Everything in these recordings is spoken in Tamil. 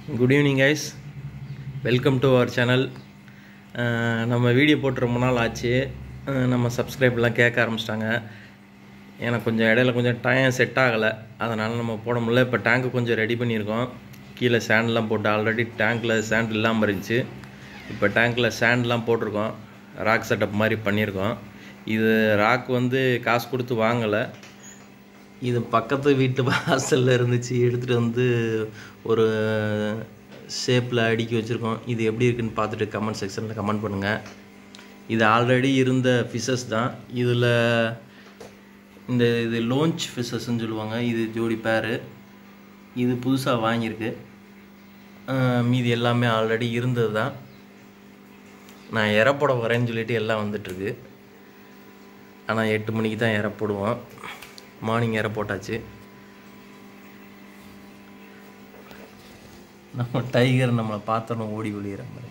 good evening guys welcome to our channel நம்ம வீடியோ போட்டு ரொம்ப நாள் ஆச்சு அஹ் நம்ம சப்ஸ்கிரைப்லாம் கேட்க ஆரம்பிச்சிட்டாங்க எனக்கு கொஞ்சம் இடையில கொஞ்சம் டைம் செட் ஆகலை அதனால் நம்ம போட முடியல இப்போ டேங்க்கு கொஞ்சம் ரெடி பண்ணியிருக்கோம் கீழே சேண்ட்லாம் போட்டு ஆல்ரெடி டேங்க்கில் சேண்ட் இல்லாமல் இருந்துச்சு இப்போ டேங்க்கில் சேண்ட்லாம் போட்டிருக்கோம் ராக் செட்டப் மாதிரி பண்ணியிருக்கோம் இது ராக் வந்து காசு கொடுத்து வாங்கலை இது பக்கத்து வீட்டு வாசலில் இருந்துச்சு எடுத்துகிட்டு வந்து ஒரு ஷேப்பில் அடுக்கி வச்சுருக்கோம் இது எப்படி இருக்குன்னு பார்த்துட்டு கமெண்ட் செக்ஷனில் கமெண்ட் பண்ணுங்கள் இது ஆல்ரெடி இருந்த ஃபிஷஸ் தான் இதில் இந்த இது லோஞ்ச் ஃபிஷஸ்ன்னு சொல்லுவாங்க இது ஜோடி பேரு இது புதுசாக வாங்கியிருக்கு ஆஹ் மீதி எல்லாமே ஆல்ரெடி இருந்தது தான் நான் இற போட வரேன்னு சொல்லிட்டு எல்லாம் வந்துட்டுருக்கு ஆனால் எட்டு மணிக்கு தான் இற போடுவோம் மார்னிங் இற போட்டாச்சு நம்ம டைகர் நம்மளை பார்த்தோன்னு ஓடி ஒளியிற மாதிரி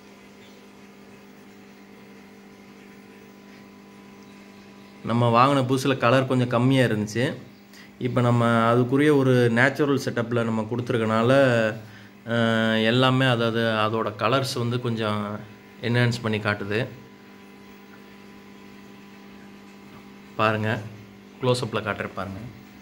நம்ம வாங்கின புதுசில் கலர் கொஞ்சம் கம்மியாக இருந்துச்சு இப்போ நம்ம அதுக்குரிய ஒரு நேச்சுரல் செட்டப்பில் நம்ம கொடுத்துருக்கனால அஹ், எல்லாமே அதாவது அதோட கலர்ஸ் வந்து கொஞ்சம் என்ஹான்ஸ் பண்ணி காட்டுது பாருங்கள் க்ளோஸ்அப்பில் காட்டுற பாருங்க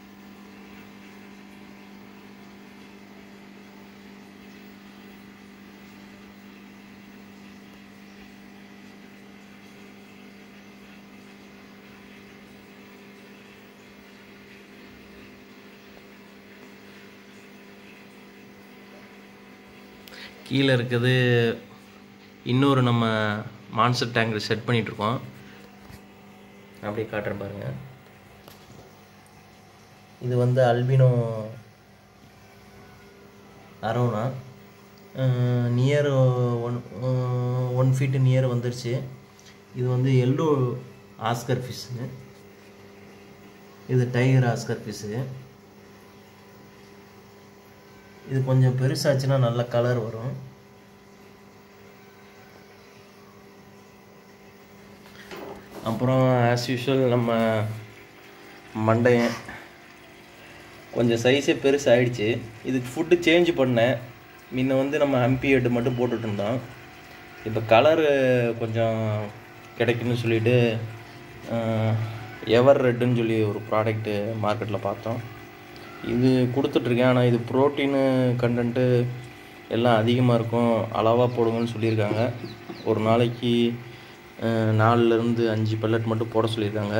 கீழே இருக்குது இன்னொரு நம்ம மான்சர் டேங்க் செட் பண்ணிகிட்ருக்கோம் அப்படியே காட்டுறேன் பாருங்க இது வந்து albino arowana near one one feet near வந்துருச்சு இது வந்து எல்லோ ஆஸ்கர் ஃபிஷ்ஷு இது டைகர் ஆஸ்கர் ஃபிஷ்ஷு இது கொஞ்சம் பெருசாச்சுன்னா நல்ல கலர் வரும் அப்புறம் ஆஸ் யூஷுவல் நம்ம மண்டையன் கொஞ்சம் சைஸே பெருசு ஆயிடுச்சு இதுக்கு ஃபுட்டு சேஞ்ச் பண்ணேன் முன்ன வந்து நம்ம ஹம்பி ஹெட் மட்டும் போட்டுட்டு இருந்தோம் இப்போ கலரு கொஞ்சம் கிடைக்குன்னு சொல்லிட்டு எவர் ரெட்டுன்னு சொல்லி ஒரு ப்ராடக்ட்டு மார்க்கெட்டில் பார்த்தோம் இது கொடுத்துட்ருக்கேன் ஆனால் இது ப்ரோட்டீனு கண்டென்ட்டு எல்லாம் அதிகமாக இருக்கும் அளவாக போடுங்கன்னு சொல்லியிருக்காங்க ஒரு நாளைக்கு அஹ், நாலுலேருந்து அஞ்சு பல்லட் மட்டும் போட சொல்லியிருக்காங்க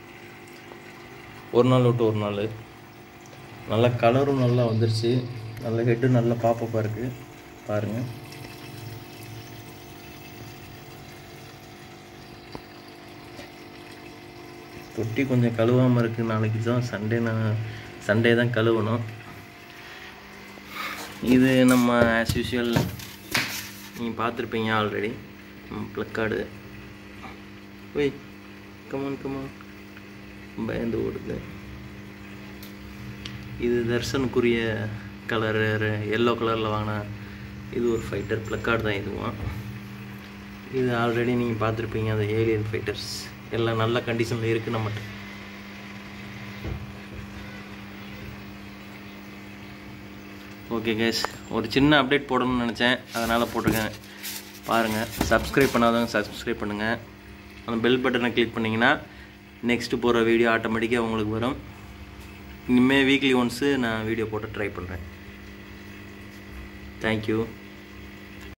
ஒரு நாள் விட்டு ஒரு நாள் நல்ல கலரும் நல்லா வந்துருச்சு நல்ல ஹெட்டு நல்ல பாப்பப்பாக இருக்குது பாருங்கள் தொட்டி கொஞ்சம் கழுவாமல் இருக்குது நாளைக்கு தான் சண்டே நான் சண்டே தான் கழுவணும் இது நம்ம ஆஸ் யூஷுவல் நீங்கள் பார்த்துருப்பீங்க ஆல்ரெடி ப்ளக்கார்டு ஒய் கமான் கமான் பயந்து ஓடுது இது தர்ஷனுக்குரிய கலரு எல்லோ கலரில் வாங்கின இது ஒரு ஃபைட்டர் ப்ளக்கார்டு தான் இதுவும் இது ஆல்ரெடி நீங்கள் பார்த்துருப்பீங்க அந்த ஏலியன் ஃபைட்டர்ஸ் எல்லாம் நல்ல கண்டிஷனில் இருக்குது நம்மகிட்ட ஓகே கேஸ் ஒரு சின்ன அப்டேட் போடணும்னு நினச்சேன் அதனால் போட்டிருக்கேன் பாருங்கள் சப்ஸ்கிரைப் பண்ணாதவங்க சப்ஸ்கிரைப் பண்ணுங்கள் அந்த பெல் பட்டனை கிளிக் பண்ணிங்கன்னா நெக்ஸ்ட்டு போகிற வீடியோ ஆட்டோமேட்டிக்காக உங்களுக்கு வரும் இனிமேல் வீக்லி ஒன்ஸு நான் வீடியோ போட்டு ட்ரை பண்ணுறேன் தேங்க்யூ